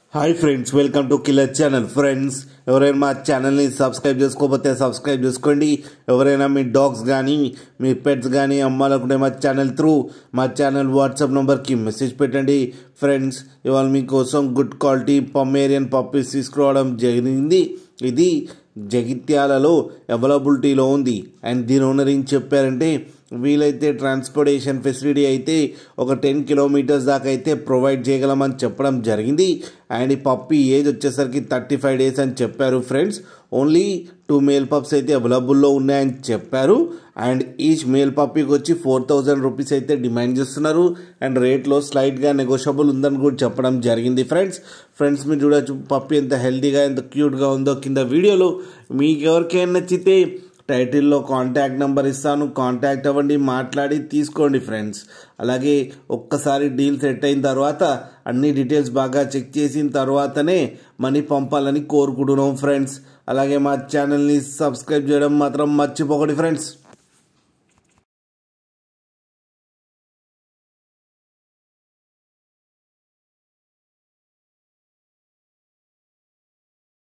hi friends welcome to killer channel friends ఎవరైనా మా ఛానల్ని సబ్స్క్రైబ్ చేసుకోకపోతే సబ్స్క్రైబ్ చేసుకోండి ఎవరైనా మీ డాగ్స్ కానీ మీ పెట్స్ కానీ అమ్మాలనుకుంటే మా ఛానల్ త్రూ మా ఛానల్ వాట్సాప్ నెంబర్కి మెసేజ్ పెట్టండి ఫ్రెండ్స్ ఇవాళ మీకోసం గుడ్ క్వాలిటీ పమ్మేరియన్ పప్పీస్ తీసుకురావడం జరిగింది ఇది జగిత్యాలలో అవైలబిలిటీలో ఉంది అండ్ దీని ఓనర్ ఏం చెప్పారంటే వీలైతే ట్రాన్స్పోర్టేషన్ ఫెసిలిటీ అయితే ఒక టెన్ కిలోమీటర్స్ దాకా అయితే ప్రొవైడ్ చేయగలమని చెప్పడం జరిగింది అండ్ ఈ పప్పి ఏజ్ వచ్చేసరికి థర్టీ ఫైవ్ డేస్ అని చెప్పారు friends only two male pups అయితే అవైలబుల్లో ఉన్నాయని చెప్పారు అండ్ ఈచ్ మేల్ పప్పీకి వచ్చి ఫోర్ థౌజండ్ రూపీస్ అయితే డిమాండ్ చేస్తున్నారు అండ్ రేట్లో స్లైట్గా నెగోషియబుల్ ఉందని కూడా చెప్పడం జరిగింది ఫ్రెండ్స్ ఫ్రెండ్స్ మీరు చూడొచ్చు పప్పి ఎంత హెల్తీగా ఎంత క్యూట్గా ఉందో కింద వీడియోలో మీకు ఎవరికైనా నచ్చితే టైటిల్లో కాంటాక్ట్ నెంబర్ ఇస్తాను కాంటాక్ట్ అవ్వండి మాట్లాడి తీసుకోండి ఫ్రెండ్స్ అలాగే ఒక్కసారి డీల్ సెట్ అయిన తర్వాత అన్ని డీటెయిల్స్ బాగా చెక్ చేసిన తర్వాతనే మనీ పంపాలని కోరుకుంటున్నాం ఫ్రెండ్స్ అలాగే మా ఛానల్ని సబ్స్క్రైబ్ చేయడం మాత్రం మర్చిపోకండి ఫ్రెండ్స్